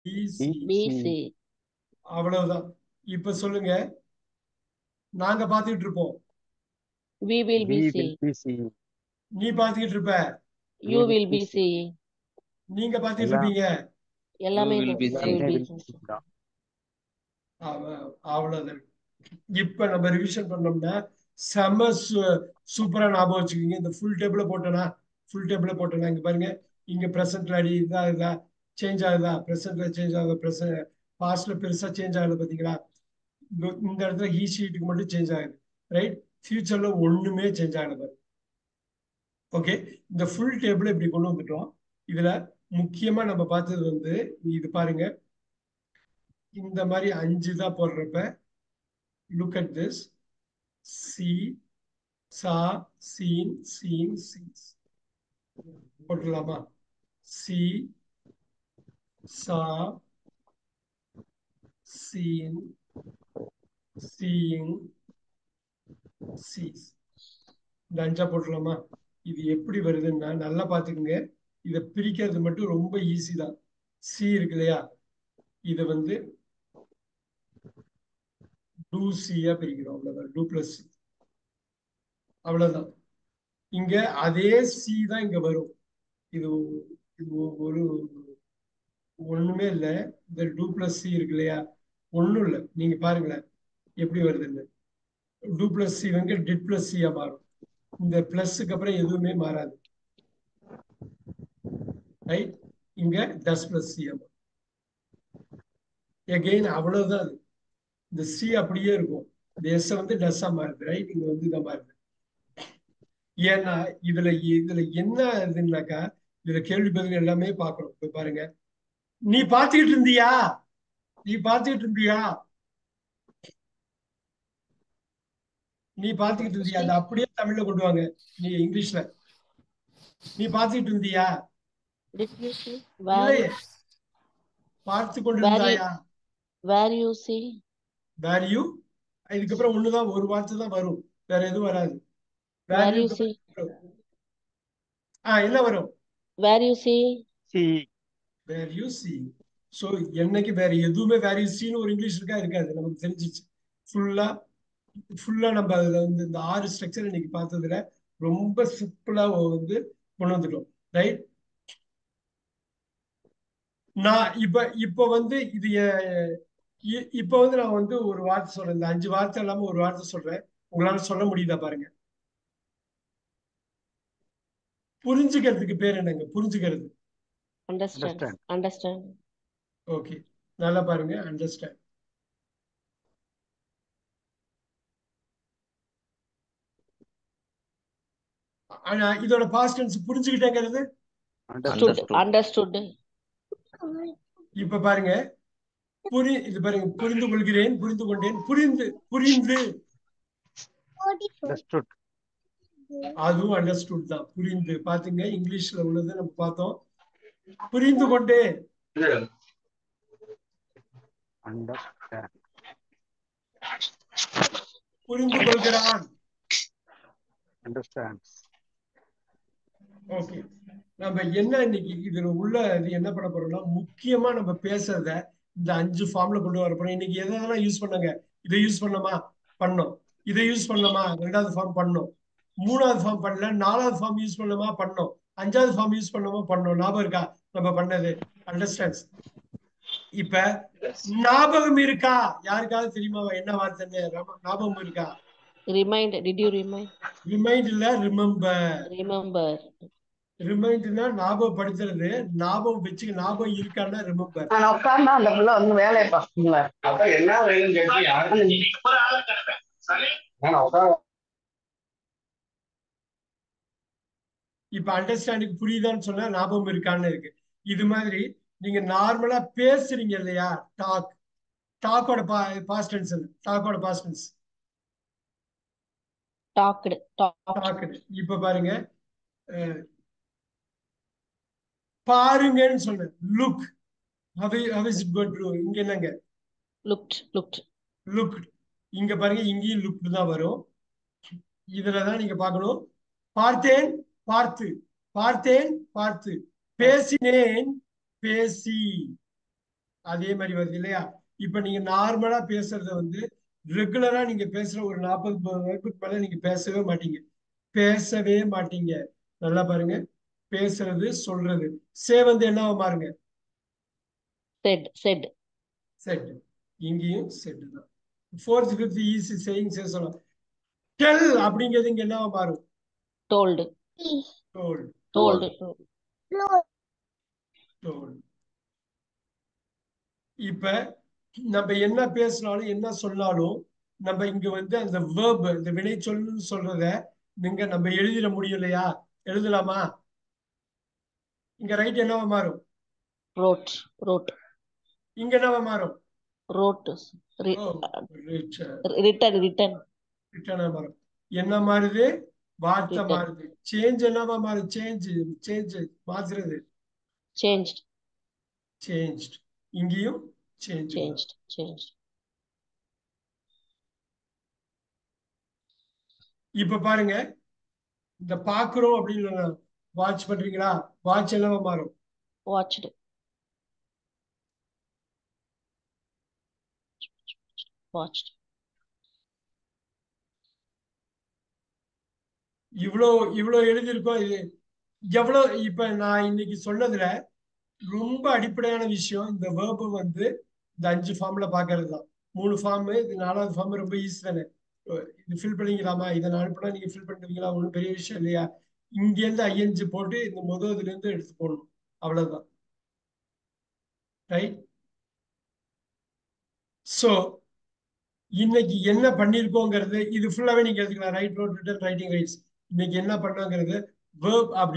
Busy busy அவ்வளவுதான் இப்ப சொல்லுங்க நாங்க பாத்துக்கிட்டு இருப்போம் we will We be see will be seeing. நீ பாத்துக்கிட்டு இருப்ப you will will be be see நீங்க பாத்துக்கிட்டு எல்லாம் இருப்பீங்க எல்லாமே will be you seen. Will எல்லாமே பி will be seen தான். அவ- அவ்வளவுதான் இப்ப நம்ம ரிவிஷன் பண்ணோம்னா செம சு- சூப்பரா ஞாபகம் வச்சுக்கோங்க இந்த ஃபுல் டேபிள போட்டோன்னா ஃபுல் டேபிள போட்டோன்னா இங்க பாருங்க இங்க பிரசன்ட்ல அடி இதா இதா சேஞ்ச் ஆகுதா பிரசன்ட்ல சேஞ்ச் ஆகுதா பிரசன்ட் பாஸ்ட்ல பெருசா சேஞ்ச் ஆகுது பாத்தீங்களா இந்த- இந்த இடத்துல ஹீ ஷீட்டுக்கு மட்டும் சேஞ்ச் ஆகுது ரைட் ஃபியூச்சர்ல ஒண்ணுமே சேஞ்ச் ஆகல பாரு ஓகே இந்த ஃபுல் டேபிள் இப்படி கொண்டு வந்துட்டோம் இதுல முக்கியமா நம்ம பார்த்தது வந்து இது பாருங்க இந்த மாதிரி அஞ்சு தான் போடுறப்ப look at this see saw seen seen sees போட்டுடலாமா see saw seen seeing sees இந்த அஞ்சா போட்டுடலாமா இது எப்படி வருதுன்னா நல்லா பாத்துக்கோங்க இதை பிரிக்கிறது மட்டும் ரொம்ப ஈஸி தான் சி இருக்கு இல்லையா இதை வந்து டூ சியா பிரிக்கிறோம் அவ்வளவுதான் டூ பிளஸ் சி அவ்வளவுதான் இங்க அதே சி தான் இங்க வரும் இது இது ஒரு ஒண்ணுமே இல்ல இந்த டூ பிளஸ் சி இருக்கு இல்லையா ஒண்ணும் இல்ல நீங்க பாருங்களேன் எப்படி வருதுன்னு டூ பிளஸ் சி வந்து டிட் பிளஸ் சியா மாறும் இந்த பிளஸ்க்கு அப்புறம் எதுவுமே மாறாது ரைட் இங்க டஸ் பிளஸ் சியா மாறும் எகெயின் அவ்வளவுதான் அது இந்த சி அப்படியே இருக்கும் இந்த எஸ் வந்து டஸ்ஸா மாறுது ரைட் இங்க வந்து இதை மாறுது ஏன்னா இதுல இதுல என்ன இதுன்னாக்கா இதுல கேள்வி பதில் எல்லாமே பார்க்கணும் இப்ப பாருங்க நீ பாத்துக்கிட்டு இருந்தியா நீ பாத்துக்கிட்டு இருந்தியா நீ பாத்துக்கிட்டு இருந்தியா அதை அப்படியே தமிழ்ல கொண்டு வாங்க நீ இங்கிலீஷ்ல நீ பாத்துக்கிட்டு இருந்தியா Did you see? Where, இல்லையே பார்த்து கொண்டு Where you- இருந்தாயா where you see? வேல்யூ இதுக்கப்புறம் ஒண்ணுதான் ஒரு வார்த்தை தான் வரும் வேற எதுவும் வராது Where வேல்யூ you see? ஆ என்ன வரும் Where you see? See, where you see so என்னைக்கு வேற எதுவுமே வேர் யூ சின்னு ஒரு இங்கிலீஷ் இருக்கா இருக்காது நமக்கு தெரிஞ்சிச்சு ஃபுல்லா ஃபுல்லா நம்ம அதுல வந்து இந்த ஆறு ஸ்ட்ரக்சர் இன்னைக்கு பார்த்ததுல ரொம்ப சிம்பிளா வந்து கொண்டு வந்துட்டோம் ரைட் நான் இப்ப இப்ப வந்து இது எ- இ- இப்ப வந்து நான் வந்து ஒரு வார்த்தை சொல்றேன் இந்த அஞ்சு வார்த்தை இல்லாம ஒரு வார்த்தை சொல்றேன் உங்களால சொல்ல முடியுதா பாருங்க புரிஞ்சுக்கிறதுக்கு பேர் என்னங்க புரிஞ்சுக்கிறது Understand. Understand. Understand. ஓகே நல்லா பாருங்க அண்டர்ஸ்டாண்ட் ஆனா இதோட பாஸ்ட் டென்ஸ் புரிஞ்சுக்கிட்டேங்கிறது understood. Stood. Understood. Understood. இப்ப பாருங்க புரி இது பாருங்க புரிந்து கொள்கிறேன் புரிந்து கொண்டேன் புரிந்து புரிந்து Understood. அதுவும் அண்டர்ஸ்டுட் தான் புரிந்து பாத்தீங்க இங்கிலீஷ்ல உள்ளது நம்ம பார்த்தோம் புரிந்து கொண்டேன் Understand. புரிந்து கொள்கிறான் Understands. ஓகே நம்ம என்ன இன்னைக்கு இதுல உள்ள இது என்ன பண்ண போறோம்னா முக்கியமா நம்ம பேசுறத இந்த அஞ்சு ஃபார்ம்ல கொண்டு வர போறோம் இன்னைக்கு எதெல்லாம் யூஸ் பண்ணாங்க இதை யூஸ் பண்ணோமா பண்ணோம் இதை யூஸ் பண்ணலாமா ரெண்டாவது ஃபார்ம் பண்ணோம் மூணாவது ஃபார்ம் பண்ணல நாலாவது ஃபார்ம் யூஸ் பண்ணலாமா பண்ணோம் அஞ்சாவது ஃபார்ம் யூஸ் பண்ணலாமா பண்ணோம் ஞாபகம் இருக்கா நம்ம பண்ணது அண்டர்ஸ்டாண்ட்ஸ் இப்ப ஞாபகம் இருக்கா யாருக்காவது தெரியுமா என்ன வார்த்தைன்னு ரம- ஞாபகம் இருக்கா Remind. Did you remind? Remind இல்ல ரிமெம்பர் Remember. ரிமைண்ட்னா ஞாபகப்படுத்துறது ஞாபகம் வச்சு ஞாபகம் இருக்கான்னா ரிமெம்பர் நான் உட்கார்ந்தா அந்த புள்ள வந்து வேலையை பார்க்குங்களா அப்ப என்ன வேணும்னு கேட்டு யாரும் நான் உட்கார இப்ப அண்டர்ஸ்டாண்டிங் புரியுதான்னு சொன்னா ஞாபகம் இருக்கான்னு இருக்கு இது மாதிரி நீங்க நார்மலா பேசுறீங்க இல்லையா டாக் டாக்கோட பா பாஸ்ட் டென்ஸ் டாக்கோட past tense Talked. Talked. Talk இப்ப பாருங்க அஹ், பாருங்கன்னு சொன்னேன் look how how is it கோட் இங்க என்னங்க Looked. Looked. லுக் இங்க பாருங்க இங்கேயும் லுக் தான் வரும் இதுலதான் நீங்க பார்க்கணும் பார்த்தேன் பார்த்து பார்த்தேன் பார்த்து பேசினேன் பேசி அதே மாதிரி வருது இல்லையா இப்ப நீங்க நார்மலா பேசுறத வந்து ரெகுலரா நீங்க பேசுற ஒரு நாற்பது வகுப்புக்கு மேல நீங்க பேசவே மாட்டீங்க பேசவே மாட்டீங்க நல்லா பாருங்க பேசுறது சொல்றது சே வந்து என்னவா மாறுங்க செட் செட் செட் இங்கேயும் செட் தான் fourth fifth easy saying say சொல்லலாம் டெல் அப்படிங்கிறது இங்க என்னவா மாறும் டோல்டு டோல் டோல்டு டோல் இப்ப நம்ம என்ன பேசினாலும் என்ன சொன்னாலும் நம்ம இங்க வந்து அந்த வேர்ப் இந்த வினை சொல்லுன்னு சொல்றத நீங்க நம்ம எழுதிட முடியும் இல்லையா எழுதலாமா இங்க ரைட் என்னவா மாறும் ரோட் ரோட் இங்க என்னவா மாறும் ரோட் ஓ ரிச் ரிட்டன் ரிட்டன் ரிட்டர்னா மாறும் என்ன மாறுது வார்த்தை Return. மாறுது சேஞ்ச் என்னவா மாறும் சேஞ்ச் சேஞ்ச் மாத்துறது சேஞ்ச் சேஞ்ச் இங்கேயும் சேஞ்ச் சேஞ்ச் சேஞ்ச் இப்ப பாருங்க இந்த பாக்குறோம் அப்படின்னு வாட்ச் பண்றீங்களா வாட்ச் என்னவா மாறும் வாட்ச்டு வாட்ச்டு இவ்வளோ இவ்வளோ எழுதியிருக்கோம் இது எவ்வளோ இப்ப நான் இன்னைக்கு சொன்னதுல ரொம்ப அடிப்படையான விஷயம் இந்த வேர்பு வந்து இந்த அஞ்சு ஃபார்ம்ல பாக்குறது தான் மூணு ஃபார்ம் இது நாலாவது ஃபார்ம் ரொம்ப ஈஸி தானே இது ஃபில் பண்ணிக்கலாமா இதை நான் அனுப்புனா நீங்க ஃபில் பண்ணுவீங்களா ஒன்றும் பெரிய விஷயம் இல்லையா இங்கேருந்து ஐஎன்ஜி போட்டு இந்த முதல்ல இருந்து எடுத்து போடணும் அவ்வளவுதான் ரைட் ஸோ இன்னைக்கு என்ன பண்ணிருக்கோங்கிறது இது ஃபுல்லாவே நீங்க எடுத்துக்கலாம் write wrote written writing writes இன்னைக்கு என்ன பண்ணோங்கிறது வேர்ப் அப்படி